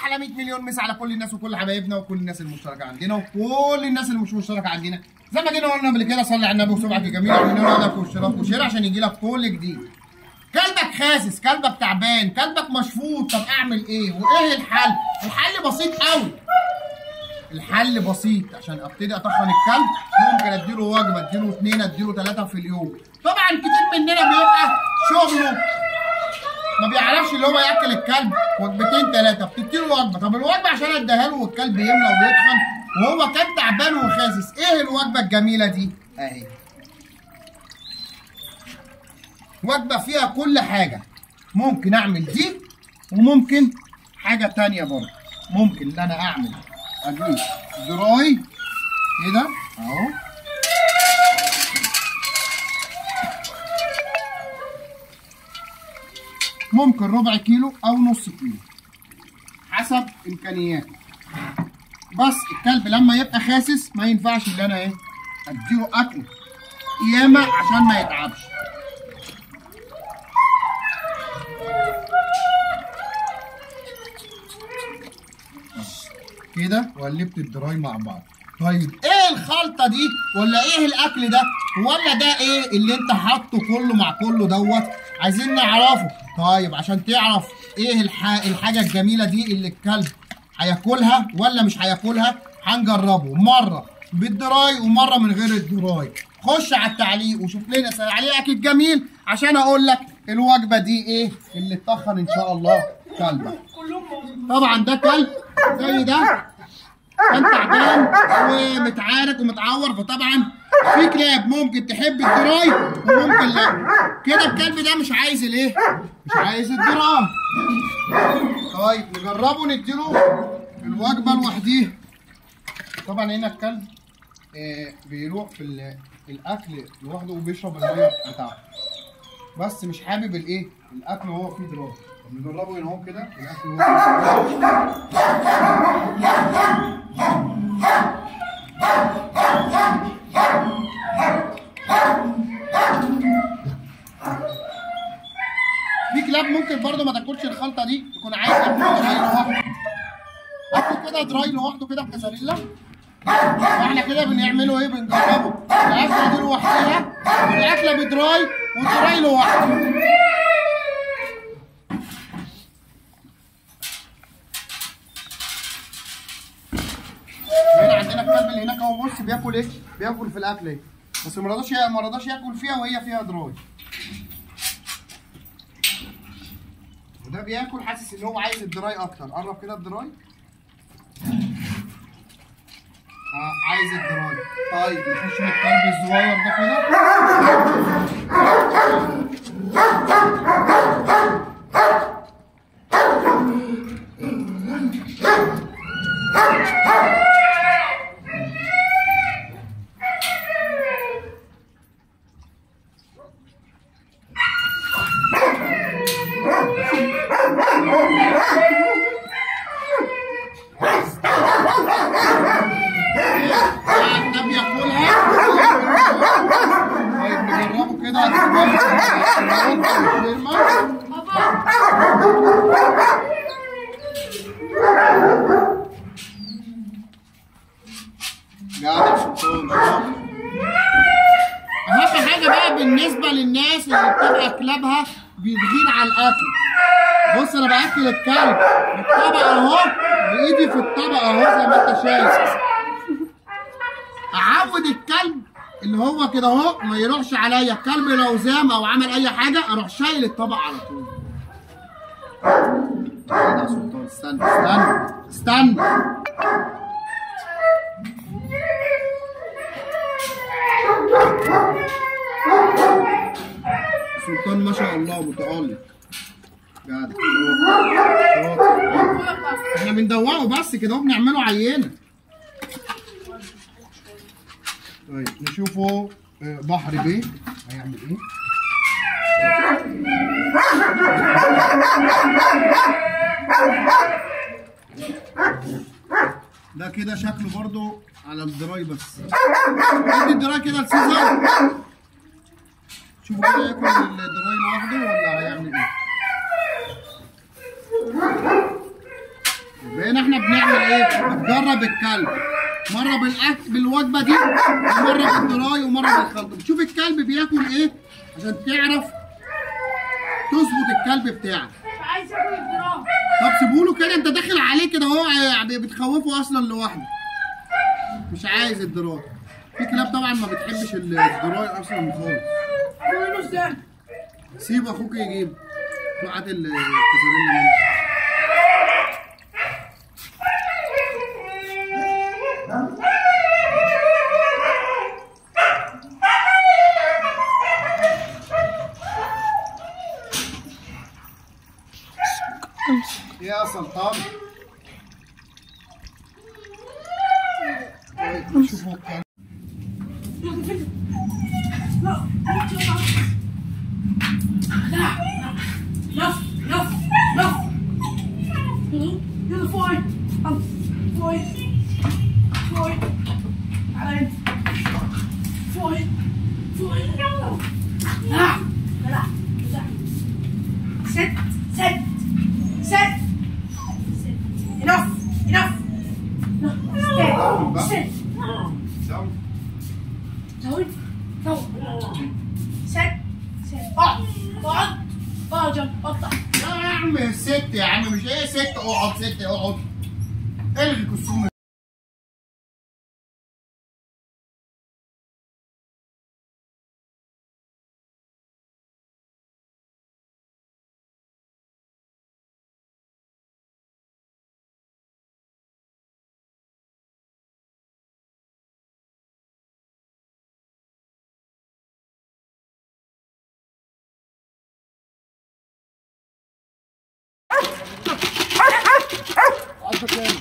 احلى 100 مليون مسا على كل الناس وكل حبايبنا وكل الناس المشتركه عندنا وكل الناس اللي مش مشتركه عندنا زي ما جينا قلنا قبل كده صلي على النبي وسمعك جميل اعمل لنا لايك واشتراك وشير عشان يجي لك كل جديد كلبك خاسس كلبك تعبان كلبك مشفوط طب اعمل ايه وايه الحل الحل بسيط قوي الحل بسيط عشان ابتدي اطخن الكلب ممكن اديله وجبه اديله اثنين اديله ثلاثه في اليوم طبعا كتير مننا بيبقى شغله ما بيعرفش اللي هو ياكل الكلب وجبتين ثلاثه بتديله وجبه طب الوجبه عشان اديها له والكلب يملى ويتخن وهو كان تعبان وخاسس ايه الوجبه الجميله دي اهي وجبه فيها كل حاجه ممكن اعمل دي وممكن حاجه تانية برضه ممكن ان انا اعمل اجيب دراي كده اهو ممكن ربع كيلو او نص كيلو حسب امكانياتي بس الكلب لما يبقى خاسس ما ينفعش ان انا ايه اديله اكل ياما عشان ما يتعبش كده وقلبت الدراي مع بعض طيب ايه الخلطه دي ولا ايه الاكل ده ولا ده ايه اللي انت حاطه كله مع كله دوت عايزين نعرفه طيب عشان تعرف ايه الح... الحاجه الجميله دي اللي الكلب هياكلها ولا مش هياكلها هنجربه مره بالدراي ومره من غير الدراي خش على التعليق وشوف لنا تعليقك الجميل عشان اقول لك الوجبه دي ايه اللي تطخن ان شاء الله كلبك طبعا ده كلب زي ده كان تعبان ومتعارك ومتعور فطبعا في كلاب ممكن تحب الدراي وممكن لا كده الكلب ده مش عايز الايه مش عايز الدراي طيب نجربه نديله الوجبه لوحديها طبعا هنا الكلب آه بيروح في ال- الاكل لوحده وبيشرب الميه بتاعته بس مش حابب الايه الاكل وهو فيه دراي طب نجربه هنا اهو كده الاكل وهو فيه دراي في كلاب ممكن برضه ما تاكلش الخلطه دي يكون عايز ياكل دراي لوحده اكل كده دراي لوحده كده بكسريلا واحنا كده بنعمله ايه بنجربه الاكله دي لوحدها والاكله بدراي والدراي لوحده هنا عندنا الكلب اللي هناك اهو بص بياكل ايه بياكل في الاكل ايه بس ما رضاش ما رضاش ياكل فيها وهي فيها دراي وده بياكل حاسس ان هو عايز الدراي اكتر قرب كده الدراي اه عايز الدراي طيب نخش من الكلب الصغير ده كده ده بياكلها طيب نجربه كده اهم حاجه بقى بالنسبه للناس اللي بتبقى كلابها بيتغين على الاكل بص انا باكل الكلب بالطبق اهو بايدي في الطبق اهو زي ما انت شايف اعود الكلب اللي هو كده اهو ما يروحش عليا الكلب لو زام او عمل اي حاجه اروح شايل الطبق على طول استنى يا سلطان استنى استنى استنى سلطان ما شاء الله متألق جدع شاطر. احنا بندوقه بس كده وبنعمله عينه طيب نشوفه آه، بحر بيه هيعمل ايه ده كده شكله برضو على الدراي بس ادي الدراي كده لسيزر شوفوا كده ياكل الدراي لوحده ولا هيعمل ايه بقينا احنا بنعمل ايه؟ بنجرب الكلب مره بالاكل بالوجبه دي ومره بالدراي ومره بالخلطه بتشوف الكلب بياكل ايه عشان تعرف تظبط الكلب بتاعك عايز اكل الدراع طب سيبوله كده انت داخل عليه كده اهو يعني بتخوفه اصلا لوحده مش عايز الدراي في كلاب طبعا ما بتحبش الدراي اصلا خالص اعمله ازاي؟ سيب اخوك يجيب روح هات الكسرين منه يا سلطان طيب، شوفوا الكلب. لا لا لا لا لا يلا يلا فوي فوي فوي على فوي فوي لا لا لا ست ست ست enough enough no stay sit سام. زود زود ست ست اقعد اقعد اقعد جنب اطلع يا عم ست يا عم مش ايه ست اقعد ست اقعد الغي كسوم عشرة تاني